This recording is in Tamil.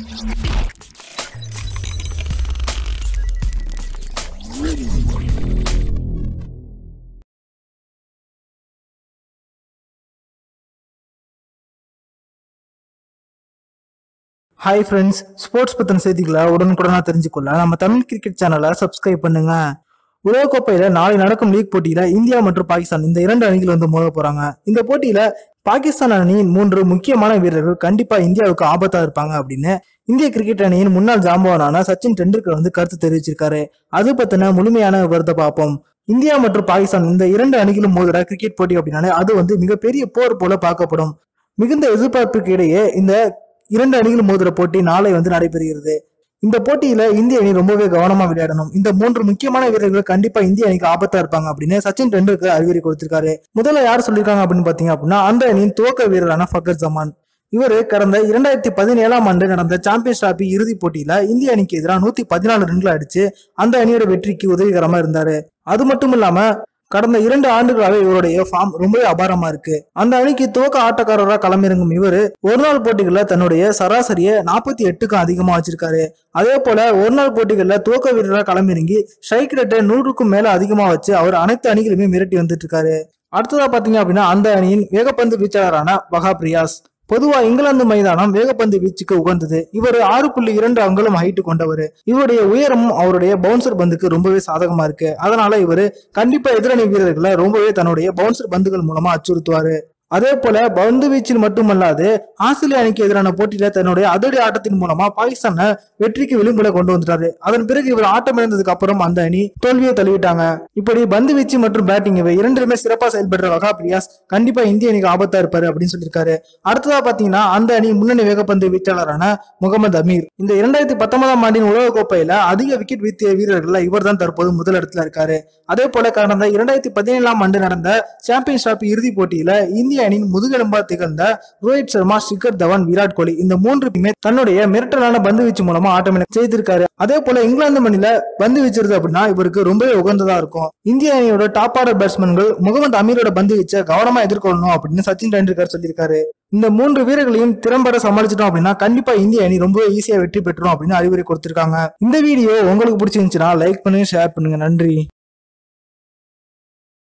ஹாய் ஃப்ரெண்ட்ஸ் ஸ்போர்ட்ஸ் பத்தின செய்திகளை உடனுக்குடனா தெரிஞ்சுக்கொள்ள நம்ம தமிழ் கிரிக்கெட் சேனலை சப்ஸ்கிரைப் பண்ணுங்க உலகக்கோப்பையில நாளை நடக்கும் லீக் போட்டியில இந்தியா மற்றும் பாகிஸ்தான் இந்த இரண்டு அணிகள் வந்து மோத போறாங்க இந்த போட்டியில பாகிஸ்தான் அணியின் மூன்று முக்கியமான வீரர்கள் கண்டிப்பா இந்தியாவுக்கு ஆபத்தா இருப்பாங்க அப்படின்னு இந்திய கிரிக்கெட் அணியின் முன்னாள் ஜாம்பவானான சச்சின் டெண்டுல்கர் வந்து கருத்து தெரிவிச்சிருக்காரு அது பத்தின முழுமையான விவரத்தை பார்ப்போம் இந்தியா மற்றும் பாகிஸ்தான் இந்த இரண்டு அணிகளும் மோதுற கிரிக்கெட் போட்டி அப்படின்னாலே அது வந்து மிகப்பெரிய போர் போல பார்க்கப்படும் மிகுந்த எதிர்பார்ப்புக்கு இடையே இந்த இரண்டு அணிகளும் மோதுற போட்டி நாளை வந்து நடைபெறுகிறது இந்த போட்டியில இந்திய அணி ரொம்பவே கவனமா விளையாடணும் இந்த மூன்று முக்கியமான வீரர்கள் கண்டிப்பா இந்திய அணிக்கு ஆபத்தா இருப்பாங்க அப்படின்னு சச்சின் டெண்டுல்கர் அறிவுரை கொடுத்திருக்காரு முதல்ல யார் சொல்லியிருக்காங்க அப்படின்னு பாத்தீங்க அப்படின்னா அந்த அணியின் துவக்க வீரரான ஃபக்கர் ஜமான் இவர் கடந்த இரண்டாயிரத்தி பதினேழாம் ஆண்டு நடந்த சாம்பியன்ஸ் டிராபி இறுதிப் போட்டியில இந்திய அணிக்கு எதிராக நூத்தி பதினாலு ரன்கள் அடிச்சு அந்த அணியோட வெற்றிக்கு உதவிகரமா இருந்தாரு அது மட்டும் இல்லாம கடந்த இரண்டு ஆண்டுகளாக இவருடைய ஃபார்ம் ரொம்பவே அபாரமா இருக்கு அந்த அணிக்கு துவக்க ஆட்டக்காரராக களமிறங்கும் இவர் ஒரு நாள் போட்டிகளில் தன்னுடைய சராசரியை நாற்பத்தி எட்டுக்கும் அதிகமா வச்சிருக்காரு அதே போல ஒரு நாள் போட்டிகளில் துவக்க வீரராக களமிறங்கி ஸ்ட்ரைக் ரேட்டை நூறுக்கும் மேல அதிகமா வச்சு அவர் அனைத்து அணிகளுமே மிரட்டி வந்துட்டு இருக்காரு அடுத்ததா பாத்தீங்க அப்படின்னா அந்த அணியின் வேகப்பந்து வீச்சாளரான வகாப் ரியாஸ் பொதுவா இங்கிலாந்து மைதானம் வேகப்பந்து வீச்சுக்கு உகந்தது இவர் ஆறு புள்ளி இரண்டு அங்குலம் ஹைட்டு கொண்டவர் இவருடைய உயரமும் அவருடைய பவுன்சர் பந்துக்கு ரொம்பவே சாதகமா இருக்கு அதனால இவர் கண்டிப்பா எதிரணி வீரர்களை ரொம்பவே தன்னுடைய பவுன்சர் பந்துகள் மூலமா அச்சுறுத்துவாரு அதே போல பந்து வீச்சில் மட்டுமல்லாது ஆஸ்திரேலிய அணிக்கு எதிரான போட்டியில தன்னுடைய அதிரடி ஆட்டத்தின் மூலமா பாகிஸ்தானை வெற்றிக்கு விளிம்புல கொண்டு வந்துட்டாரு அதன் பிறகு இவர் ஆட்டம் இழந்ததுக்கு அப்புறம் அந்த அணி தோல்வியை தழுவிட்டாங்க இப்படி பந்து வீச்சு மற்றும் பேட்டிங் இவை இரண்டுமே சிறப்பா செயல்படுற வகாப் ரியாஸ் கண்டிப்பா இந்திய அணிக்கு ஆபத்தா இருப்பாரு அப்படின்னு சொல்லியிருக்காரு அடுத்ததா பாத்தீங்கன்னா அந்த அணி முன்னணி வேகப்பந்து வீச்சாளரான முகமது அமீர் இந்த இரண்டாயிரத்தி பத்தொன்பதாம் ஆண்டின் உலக கோப்பையில அதிக விக்கெட் வீழ்த்திய வீரர்கள்ல இவர் தான் தற்போது முதலிடத்துல இருக்காரு அதே போல கடந்த இரண்டாயிரத்தி பதினேழாம் ஆண்டு நடந்த சாம்பியன்ஸ் டிராபி இறுதிப் போட்டியில இந்திய அணியின் முதுகெலும்பா திகழ்ந்த ரோஹித் சர்மா சிக்கர் தவான் விராட் கோலி இந்த மூன்று பேருமே தன்னுடைய மிரட்டலான பந்து வீச்சு மூலமா ஆட்டம் செய்திருக்காரு அதே போல இங்கிலாந்து மண்ணில பந்து வீச்சுறது அப்படின்னா இவருக்கு ரொம்பவே உகந்ததா இருக்கும் இந்திய அணியோட டாப் ஆர்டர் பேட்ஸ்மேன்கள் முகமது அமீரோட பந்து வீச்சை கவனமா எதிர்கொள்ளணும் அப்படின்னு சச்சின் டெண்டுல்கர் சொல்லியிருக்காரு இந்த மூன்று வீரர்களையும் திறம்பட சமாளிச்சிட்டோம் அப்படின்னா கண்டிப்பா இந்திய அணி ரொம்பவே ஈஸியா வெற்றி பெற்றோம் அப்படின்னு அறிவுரை கொடுத்திருக்காங்க இந்த வீடியோ உங்களுக்கு பிடிச்சிருந்துச்சுன்னா லைக் பண்ணுங்க ஷேர் பண்ணுங்க நன்றி